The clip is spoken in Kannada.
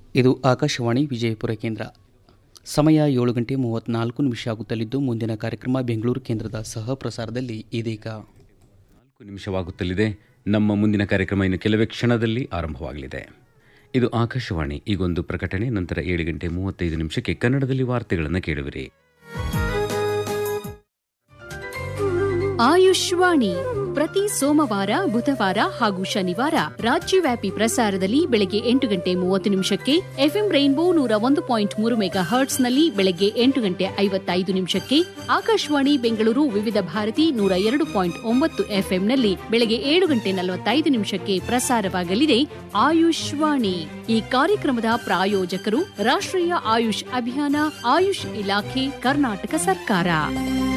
ಇದು ಆಕಾಶವಾಣಿ ವಿಜಯಪುರ ಕೇಂದ್ರ ಸಮಯ ಏಳು ಗಂಟೆ ಮೂವತ್ತ್ನಾಲ್ಕು ನಿಮಿಷ ಆಗುತ್ತಲಿದ್ದು ಮುಂದಿನ ಕಾರ್ಯಕ್ರಮ ಬೆಂಗಳೂರು ಕೇಂದ್ರದ ಸಹ ಪ್ರಸಾರದಲ್ಲಿ ಇದೀಗ ನಾಲ್ಕು ನಿಮಿಷವಾಗುತ್ತಲಿದೆ ನಮ್ಮ ಮುಂದಿನ ಕಾರ್ಯಕ್ರಮ ಇನ್ನು ಕೆಲವೇ ಕ್ಷಣದಲ್ಲಿ ಆರಂಭವಾಗಲಿದೆ ಇದು ಆಕಾಶವಾಣಿ ಈಗೊಂದು ಪ್ರಕಟಣೆ ನಂತರ ಏಳು ಗಂಟೆ ಮೂವತ್ತೈದು ನಿಮಿಷಕ್ಕೆ ಕನ್ನಡದಲ್ಲಿ ವಾರ್ತೆಗಳನ್ನು ಕೇಳುವಿರಿ ಆಯುಷ್ವಾಣಿ ಪ್ರತಿ ಸೋಮವಾರ ಬುಧವಾರ ಹಾಗೂ ಶನಿವಾರ ರಾಜ್ಯವ್ಯಾಪಿ ಪ್ರಸಾರದಲ್ಲಿ ಬೆಳಗ್ಗೆ ಎಂಟು ಗಂಟೆ ಮೂವತ್ತು ನಿಮಿಷಕ್ಕೆ ಎಫ್ಎಂ ರೈನ್ಬೋ ನೂರ ಒಂದು ಪಾಯಿಂಟ್ ಮೂರು ಮೆಗಾ ಹರ್ಟ್ಸ್ನಲ್ಲಿ ಬೆಳಗ್ಗೆ ಎಂಟು ಗಂಟೆ ಐವತ್ತೈದು ನಿಮಿಷಕ್ಕೆ ಆಕಾಶವಾಣಿ ಬೆಂಗಳೂರು ವಿವಿಧ ಭಾರತಿ ನೂರ ಎರಡು ಪಾಯಿಂಟ್ ಒಂಬತ್ತು ಎಫ್ಎಂನಲ್ಲಿ ಬೆಳಗ್ಗೆ ಏಳು ಗಂಟೆ ನಲವತ್ತೈದು ನಿಮಿಷಕ್ಕೆ ಪ್ರಸಾರವಾಗಲಿದೆ ಆಯುಷ್ವಾಣಿ ಈ ಕಾರ್ಯಕ್ರಮದ ಪ್ರಾಯೋಜಕರು ರಾಷ್ಟ್ರೀಯ ಆಯುಷ್ ಅಭಿಯಾನ ಆಯುಷ್ ಇಲಾಖೆ ಕರ್ನಾಟಕ ಸರ್ಕಾರ